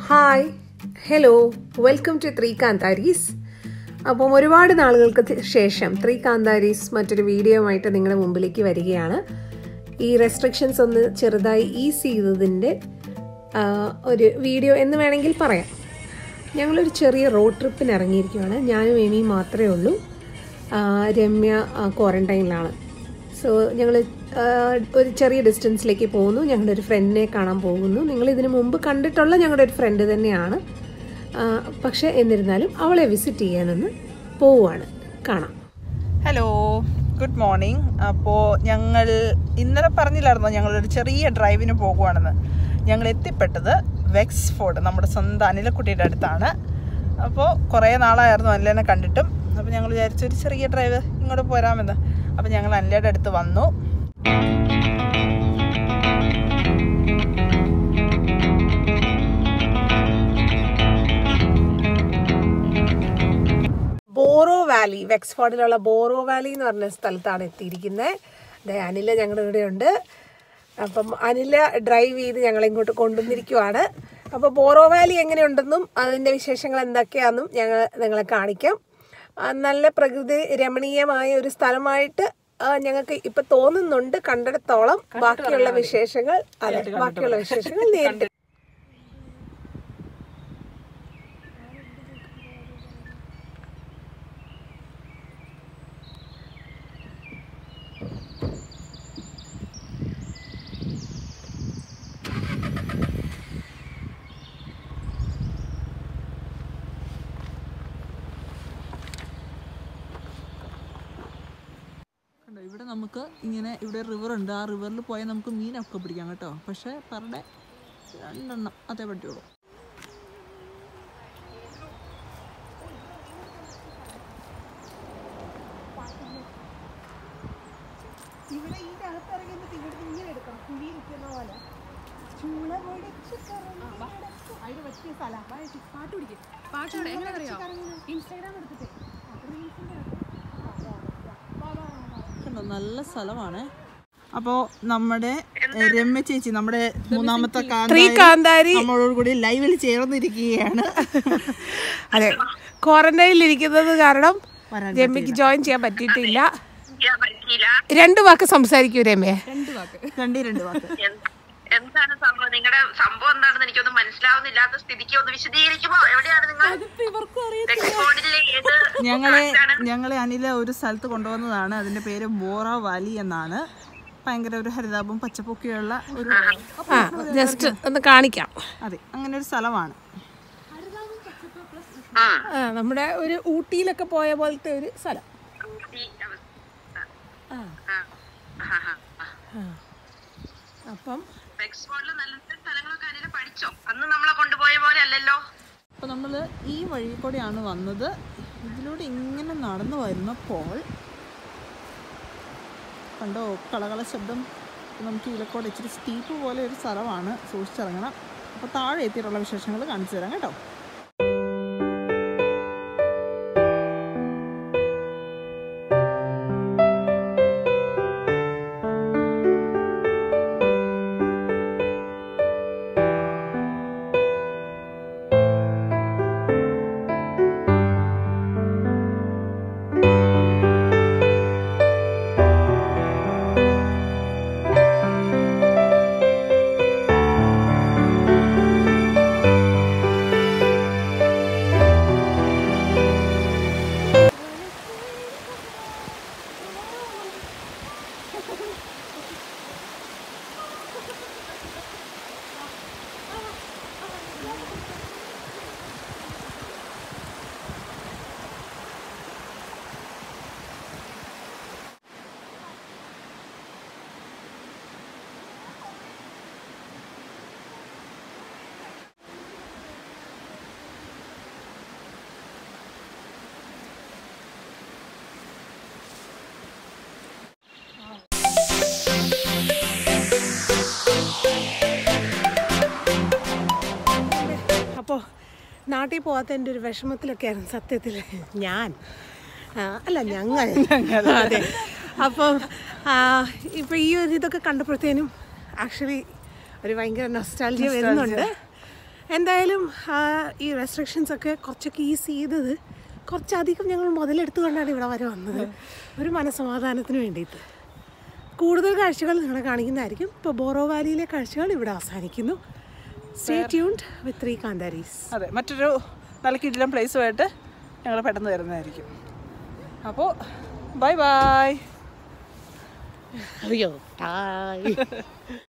Hi hello welcome to three Kantharis അപ്പം ഒരുപാട് നാളുകൾക്ക് തി- ശേഷം ത്രീ കാന്താരീസ് മറ്റൊരു വീഡിയോയുമായിട്ട് നിങ്ങളുടെ മുമ്പിലേക്ക് വരികയാണ് ഈ റെസ്ട്രിക്ഷൻസ് ഒന്ന് ചെറുതായി ഈസ് ചെയ്തതിൻ്റെ ആ, ഒരു വീഡിയോ എന്ന് വേണമെങ്കിൽ പറയാം ഞങ്ങളൊരു ചെറിയ റോഡ് ട്രിപ്പിന് ഇറങ്ങിയിരിക്കുകയാണ് ഞാനും എമിയും മാത്രമേ ഉള്ളൂ ആ, രമ്യ ക്വാറന്റൈനിലാണ് സോ ഞങ്ങൾ ഒരു ചെറിയ ഡിസ്റ്റൻസിലേക്ക് പോകുന്നു ഞങ്ങളുടെ ഒരു ഫ്രണ്ടിനെ കാണാൻ പോകുന്നു നിങ്ങൾ ഇതിനു മുമ്പ് കണ്ടിട്ടുള്ള ഞങ്ങളുടെ ഒരു ഫ്രണ്ട് തന്നെയാണ് ആ, പക്ഷേ എന്നിരുന്നാലും അവളെ വിസിറ്റ് ചെയ്യാനൊന്ന് പോവുകയാണ് കാണാം ഹലോ ഗുഡ് മോർണിംഗ് അപ്പോൾ ഞങ്ങൾ ഇന്നലെ പറഞ്ഞില്ലായിരുന്നോ ഞങ്ങളൊരു ചെറിയ ഡ്രൈവിന് പോകുവാണെന്ന് ഞങ്ങൾ എത്തിപ്പെട്ടത് വെക്സ്ഫോർഡ് നമ്മുടെ സ്വന്തം അനിലക്കുട്ടിയുടെ അടുത്താണ് അപ്പോൾ കുറേ നാളായിരുന്നു അനിലേനെ കണ്ടിട്ടും അപ്പോൾ ഞങ്ങൾ വിചാരിച്ചു ഒരു ചെറിയ ഡ്രൈവ് ഇങ്ങോട്ട് പോരാമെന്ന് അപ്പോൾ ഞങ്ങൾ അനിലയുടെ അടുത്ത് വന്നു ബോറോ വാലി വെക്സ്ഫോർഡിലുള്ള ബോറോ വാലി എന്ന് പറഞ്ഞ സ്ഥലത്താണ് എത്തിയിരിക്കുന്നത് അതെ അനില ഞങ്ങളുടെ ഇവിടെ ഉണ്ട് അപ്പം അനില ഡ്രൈവ് ചെയ്ത് ഞങ്ങളെ ഇങ്ങോട്ട് കൊണ്ടുവന്നിരിക്കുവാണ് അപ്പോൾ ബോറോ വാലി എങ്ങനെയുണ്ടെന്നും അതിൻ്റെ വിശേഷങ്ങൾ എന്തൊക്കെയാണെന്നും ഞങ്ങൾ നിങ്ങളെ കാണിക്കാം ആ, നല്ല പ്രകൃതി രമണീയമായ ഒരു സ്ഥലമായിട്ട് ആ, ഞങ്ങൾക്ക് ഇപ്പൊ തോന്നുന്നുണ്ട് കണ്ടിടത്തോളം ബാക്കിയുള്ള വിശേഷങ്ങൾ അതെ ബാക്കിയുള്ള വിശേഷങ്ങൾ നേരിട്ട് കണ്ടോ ഇവിടെ നമുക്ക് ഇങ്ങനെ ഇവിടെ റിവർ ഉണ്ട് ആ റിവറിൽ പോയാൽ നമുക്ക് മീനൊക്കെ പിടിക്കാം കേട്ടോ പക്ഷേ പെർ ഡേ രണ്ടെണ്ണം അതേ പറ്റുള്ളൂ ഇവിടെ ഇതിന്റെ അകത്ത് ഇറങ്ങിയിട്ട് ഇവിടെ ഇങ്ങനെ എടുക്കണം കുഴി നിൽക്കുന്ന പോലെ ചൂള പൊടിച്ച് അതിന് പറ്റിയ സ്ഥലം പാട്ട് പിടിക്കും പാട്ടോടെ എങ്ങനെയാണെന്നറിയോ ഇൻസ്റ്റാഗ്രാം എടുത്തിട്ടേ കണ്ടോ നല്ല സ്ഥലമാണ് അപ്പോൾ നമ്മുടെ എ, രമ്യ ചേച്ചി നമ്മുടെ മൂന്നാമത്തെ ത്രീ കാന്താരി നമ്മളോട് കൂടി ലൈവിൽ ചേർന്നിരിക്കുകയാണ് അതെ ക്വാറന്റൈനിൽ ഇരിക്കുന്നത് കാരണം വരാൻ രമ്യക്ക് ജോയിൻ ചെയ്യാൻ പറ്റിയിട്ടില്ല രണ്ടു വാക്ക് സംസാരിക്കൂ രമ്യ രണ്ട് വാക്ക് രണ്ടേ രണ്ട് വാക്ക് എന്ത്- എന്താണ് സംഭവം നിങ്ങളുടെ സംഭവം എന്താണെന്ന് എനിക്കൊന്നും മനസ്സിലാവുന്നില്ലാത്ത സ്ഥിതിക്ക് ഒന്ന് വിശദീകരിക്കുമോ എവിടെയാണ് നിങ്ങൾ റെക്കോർഡിലെ ഏത് ഞങ്ങളെ ഞങ്ങളെ അനില ഒരു സ്ഥലത്ത് കൊണ്ടുവന്നതാണ് അതിന്റെ പേര് ബോറ വാലി എന്നാണ് ഭയങ്കര ഒരു ഹരിതാപം പച്ചപ്പൊക്കെയുള്ള ഒരു ആ ജസ്റ്റ് ഒന്ന് കാണിക്കാം അതെ അങ്ങനെ ഒരു സ്ഥലമാണ് ആ, ആ നമ്മുടെ ഒരു ഊട്ടിയിലൊക്കെ പോയ പോലത്തെ ഒരു സ്ഥലം ഈ അവസ്ഥ. ആ ആ, ആ, ആ, ആ. അപ്പം വെക്സ്ഫോർഡില് നല്ല നല്ല സ്ഥലങ്ങളൊക്കെ അതിൽ പഠിച്ചോ അന്ന് നമ്മളെ കൊണ്ടുപോയ പോലെ അല്ലല്ലോ അപ്പോൾ നമ്മൾ ഈ വഴി കൂടെയാണ് വന്നത് ഇതിലൂടെ ഇങ്ങനെ നടന്നു വരുന്നപ്പോൾ കണ്ടോ കളകള ശബ്ദം നമുക്ക് ഇതിലക്കൂടെ ഇച്ചിരി സ്റ്റീപ്പ് പോലെ ഒരു സ്ഥലമാണ് സൂക്ഷിച്ചിറങ്ങണം അപ്പോൾ താഴെ എത്തിയിട്ടുള്ള വിശേഷങ്ങൾ കാണിച്ചു തരാം കേട്ടോ അപ്പോൾ നാട്ടിൽ പോകാത്തതിൻ്റെ ഒരു വിഷമത്തിലൊക്കെയായിരുന്നു സത്യത്തിൽ ഞാൻ ആ, അല്ല ഞങ്ങൾ അതെ അപ്പം ഇപ്പം ഈ ഒരു ഇതൊക്കെ കണ്ടപ്പോഴത്തേനും ആക്ച്വലി ഒരു ഭയങ്കര നൊസ്റ്റാൾജിയ വരുന്നുണ്ട് എന്തായാലും ആ, ഈ റെസ്ട്രിക്ഷൻസ് ഒക്കെ കുറച്ചൊക്കെ ഈസ് ചെയ്തത് കുറച്ചധികം ഞങ്ങൾ മുതലെടുത്തുകൊണ്ടാണ് ഇവിടെ വരെ വന്നത് ഒരു മനസമാധാനത്തിന് വേണ്ടിയിട്ട് കൂടുതൽ കാഴ്ചകൾ നിങ്ങളെ കാണിക്കുന്നതായിരിക്കും ഇപ്പോൾ ബോറോ വാലിയിലെ കാഴ്ചകൾ ഇവിടെ അവസാനിക്കുന്നു stay tuned with three Kantharis അതെ മറ്റൊരു നല്ല കിടിലം പ്ലേസുമായിട്ട് ഞങ്ങൾ പെട്ടെന്ന് വരുന്നതായിരിക്കും അപ്പോൾ ബൈ ബൈ അയ്യോ